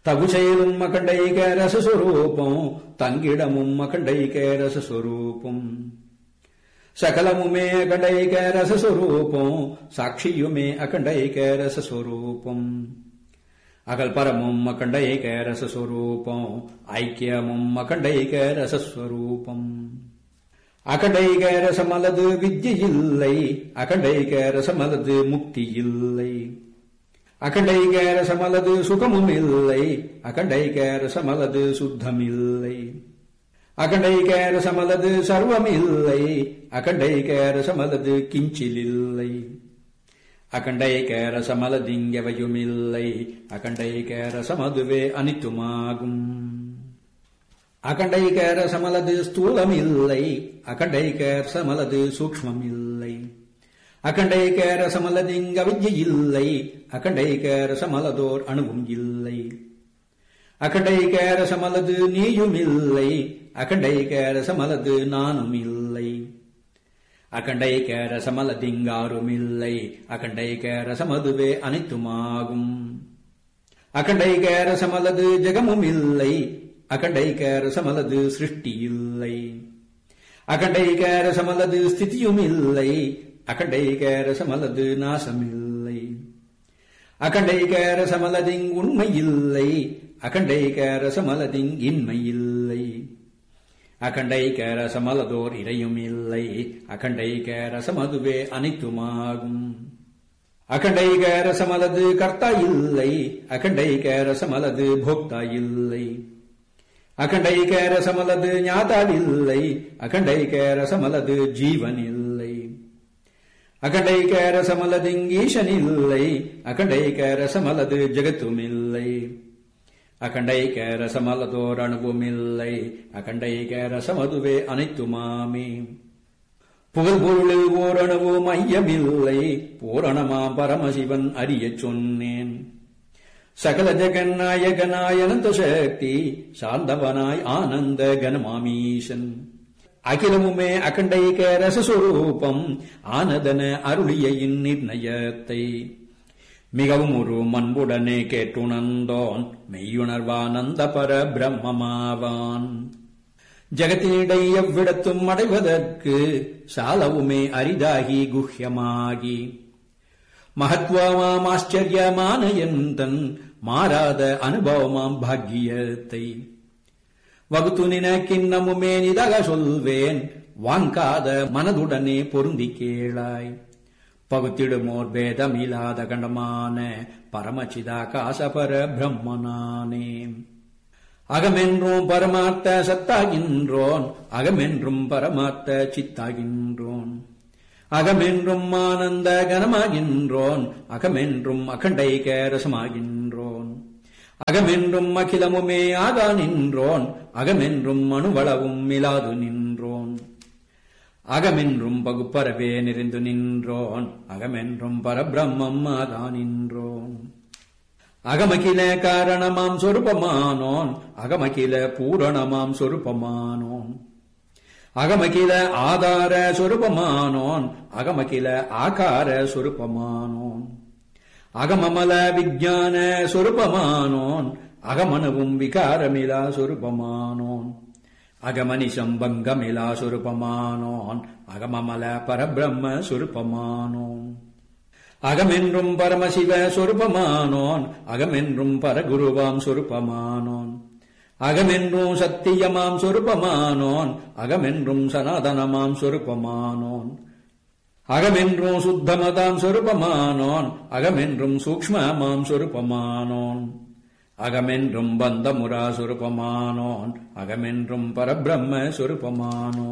தகுசெயலும் அகண்டைக ரசஸ்வரூபம் தங்கிடமும் அகண்டைக ரசஸ்வரூபம் சகலமுமே அகண்டைக ரசஸ்வரூபம் சாட்சியுமே அகண்டைக ரசஸ்வரூபம் அகல் பரமும் அகண்டைக ரசஸ்வரூபம் ஐக்கியமும் அகண்டைக ரசஸ்வரூபம் அகண்டைக ரசமலது வித்யை இல்லை அகண்டைக ரசமலது முக்தி இல்லை அகண்டைக ரசமலது சுகமும் இல்லை அகண்டைக ரசமலது சுத்தமில்லை அகண்டைக ரசமலது சர்வம் இல்லை அகண்டைக ரசமலது கிஞ்சிலில்லை அகண்டைக ரசமலதிங்கவையுமில்லை அகண்டைக ரசமதுவே அனித்துமாகும் அகண்டைக ரசமலது ஸ்தூலம் இல்லை அகண்டைக ரசமலது சூக்ஷ்மம் இல்லை அகண்டைக ரசமலதிங்க வித்யை இல்லை அகண்டைக ரசமலதோர் அணுவும் இல்லை அகண்டைக ரசமலது நீயும் இல்லை அகண்டைக ரசமலது நானும் இல்லை அகண்டைக ரசமலதிங்காரும் இல்லை அகண்டைக ரசமதுவே அனைத்துமாகும் அகண்டைக ரசமலது ஜெகமும் இல்லை அகண்டைக ரசமலது சிருஷ்டி இல்லை அகண்டைக ரசமலது ஸ்திதியும் இல்லை அகண்டைக ரசமலது நாசமில்லை அகண்டைக ரசமலதிங் உண்மை இல்லை அகண்டைக ரசமலதிங் இன்மை இல்லை அகண்டைக ரசமலதோர் இறையும் இல்லை அகண்டைக ரசமதுவே அனைத்துமாகும் அகண்டைக ரசமலது கர்த்தா இல்லை அகண்டைக ரசமலது போக்தா இல்லை அகண்டைக ரசமலது ஞாதாவில்லை அகண்டைக ரசமலது ஜீவன் இல்லை அகண்டைக ரசமலதிங்கீஷன் இல்லை அகண்டைக ரசமலது ஜெகத்துமில்லை அகண்டைக ரசமலதோர் அணுவுமில்லை அகண்டைக ரசமதுவே அனைத்துமாமே புகழ் பொருளில் ஓரணவு மையமில்லை பூரணமாம் பரமசிவன் அறியச் சொன்னேன் சகல ஜெகநாயகனாய் அனந்த சக்தி சார்ந்தவனாய் ஆனந்த கனமாமீசன் அகிலமுமே அகண்டைக ரசஸ்வரூபம் ஆனதன அருளிய இந்நிர்ணயத்தை மிகவும் ஒரு மண்புடனே கேட்டுணர்ந்தோன் மெய்யுணர்வானந்த பர பிரம்மமாவான் ஜகத்தினிடை எவ்விடத்தும் அடைவதற்கு சாலவுமே அரிதாகி குஹ்யமாகி மகத்வமாம் ஆச்சரியமான எந்தன் மாறாத அனுபவமாம் பாக்கியத்தை வகுத்து நினக்கிண்ணமுமே நிதக சொல்வேன் வாங்காத மனதுடனே பொருந்தி கேளாய் பகுத்திடுமோர் பேதமில்லாத கண்டமான பரமச்சிதாகாசபர பிரம்மனானே அகமென்றும் பரமார்த்த சத்தாகின்றோன் அகமென்றும் பரமார்த்த சித்தாகின்றோன் அகமென்றும் ஆனந்த கனமாகின்றோன் அகமென்றும் அகண்டைக ரசமாகின்றோன் அகமென்றும் அகிலமுமே ஆகா நின்றோன் அகமென்றும் அணுவளவும் மிலாது நின்றோன் அகமென்றும் பகுப்பரவே நிறைந்து நின்றோன் அகமென்றும் பரபிரம்மம் ஆகா நின்றோன் அகமகில காரணமாம் சொருபமானோன் அகமகில பூரணமாம் சொருபமானோன் அகமகில ஆதார சொருபமானோன் அகமகில ஆகார சொருபமானோன் அகமமல விஜான சொருபமானோன் அகமனவும் விகாரமிலா சொருபமானோன் அகமனிஷம் பங்கமிலா சொருபமானோன் அகமமல பரபிரம்ம சொருபமானோன் அகமென்றும் பரமசிவ சொருபமானோன் அகமென்றும் பரகுருவாம் சொருபமானோன் அகமென்றும் சத்தியமாம் சொருபமானோன் அகமென்றும் சனாதனமாம் சொருபமானோன் அகமென்றும் சுத்தமதாம் சொருபமானோன் அகமென்றும் சூக்ஷ்மமாம் சொருபமானோன் அகமென்றும் பந்தமுரா சொருபமானோன் அகமென்றும் பரபிரம்ம சொருபமானோன்